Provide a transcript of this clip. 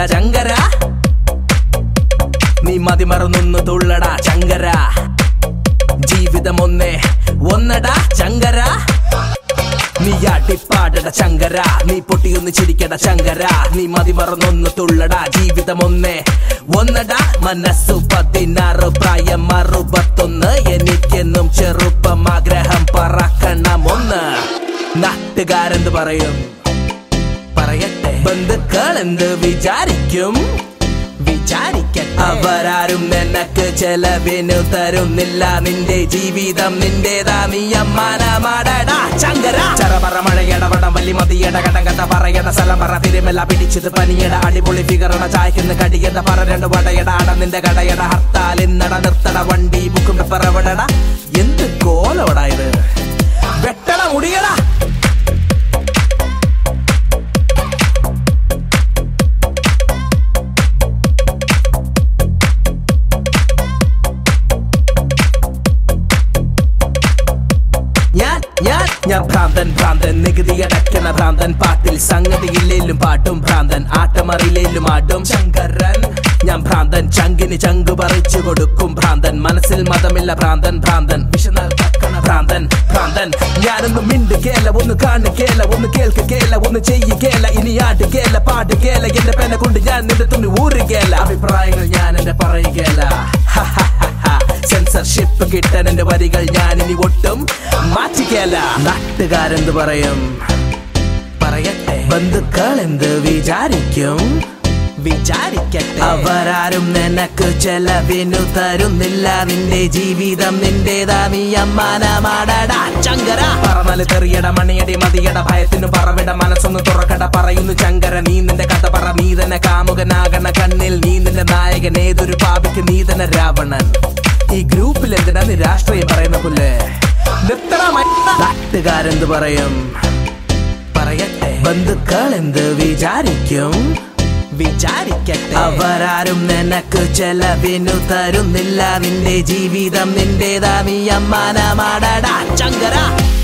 പിടിക്കട ചങ്കര നീ മതിമറന്നൊന്ന് തുള്ളടാ ചങ്കര ജീവിതം ഒന്നേ ഒന്നടാ ചങ്കര നീ ആട്ടിപ്പാടട ചങ്കര നീ പൊട്ടിയൊന്ന് ചിരിക്കട ചങ്കര നീ മതിമറന്നൊന്ന് തുള്ളടാ ജീവിതം ഒന്നേ ഒന്നടാ മനസ്സു പതിനാറ് പ്രായം അറുപത്തൊന്ന് എനിക്കെന്നും ചെറുപ്പം ആഗ്രഹം പറക്കണം ഒന്ന് നാട്ടുകാരെന്ത് പറയും പറയട്ടെ ബന്ധുക്കൾ എന്ത് വിചാരിക്കും വിചാരിക്കട്ടെ അവരാരും നിനക്ക് ചെലവിനു തരുന്നില്ല നിന്റെ ജീവിതം നിന്റേതാ നീ അമ്മാനമാടടാ ചങ്കര ചറപറ മഴയടപടം വലി മതിയട കടങ്കഥ പറയട സ്ഥലം പറ തിരുമല പിടിച്ചത് പനിയട അടിപൊളി ഫിഗറട ചായക്കുന്ന കടിയട പറ രണ്ട് വടയട അട നിന്റെ കടയട ഹർത്താൽ ഇന്നട നിർത്തട വണ്ടി ബുക്കും പറവടട എന്ത് കോലോടാ ഇത് വെട്ടട മുടിയടാ ഞാൻ ഞാൻ ഞാൻ ഭ്രാന്തൻ ഭ്രാന്തൻ നികുതി അടയ്ക്കണ ഭ്രാന്തൻ പാട്ടിൽ സംഗതിയില്ലേലും പാട്ടും ഭ്രാന്തൻ ആട്ടമറിയില്ലേലും ആട്ടും ശങ്കരൻ ഞാൻ ഭ്രാന്തൻ ചങ്കിന് ചങ്ക് പറിച്ചു കൊടുക്കും ഭ്രാന്തൻ മനസ്സിൽ മതമില്ല ഭ്രാന്തൻ ഭ്രാന്തൻ വിശന്നാൽ തക്കണ ഭ്രാന്തൻ ഭ്രാന്തൻ ഞാനൊന്ന് മിണ്ട് കേല ഒന്ന് കാണു കേല ഒന്ന് കേൾക്ക് കേല ഒന്ന് ചെയ്യ കേല ഇനി ആട്ട് കേല പാട്ട് കേല എന്റെ പെന കൊണ്ട് ഞാൻ നിന്റെ തുണി ഊറുകേല അഭിപ്രായങ്ങൾ ഞാൻ എന്റെ പറയുകേല സെൻസർഷിപ്പ് കിട്ടാൻ എന്റെ വരികൾ ഞാൻ ഇനി ഒട്ടും മാറ്റിക്കല നാട്ടുകാരെന്ത് പറയും പറയട്ടെ ബന്ധുക്കൾ എന്ത് വിചാരിക്കും വിചാരിക്കട്ടെ അവരാരും നിനക്ക് ചെലവിനു തരുന്നില്ല നിന്റെ ജീവിതം നിന്റേതാ നീ അമ്മാനമാടടാ ചങ്കര പറന്നാല് തെറിയട മണിയടി മതിയട ഭയത്തിനു പറവിട മനസ്സൊന്ന് തുറക്കട പറയുന്നു ചങ്കര നീ നിന്റെ കഥ പറ നീ തന്നെ കാമുകനാകണ കണ്ണിൽ നീ നിന്റെ നായകൻ ഏതൊരു പാപിക്ക് നീ തന്നെ രാവണൻ ഈ ഗ്രൂപ്പിൽ എന്തിനാ നീ രാഷ്ട്രീയം പറയുന്ന പുല്ലേ നിർത്തണ നാട്ടുകാരെന്ത് പറയും പറയട്ടെ ബന്ധുക്കൾ എന്ത് വിചാരിക്കും വിചാരിക്കട്ടെ അവരാരും നിനക്ക് ചെലവിനു തരുന്നില്ല നിന്റെ ജീവിതം നിന്റേതാ നീ അമ്മാനമാടടാ ചങ്കര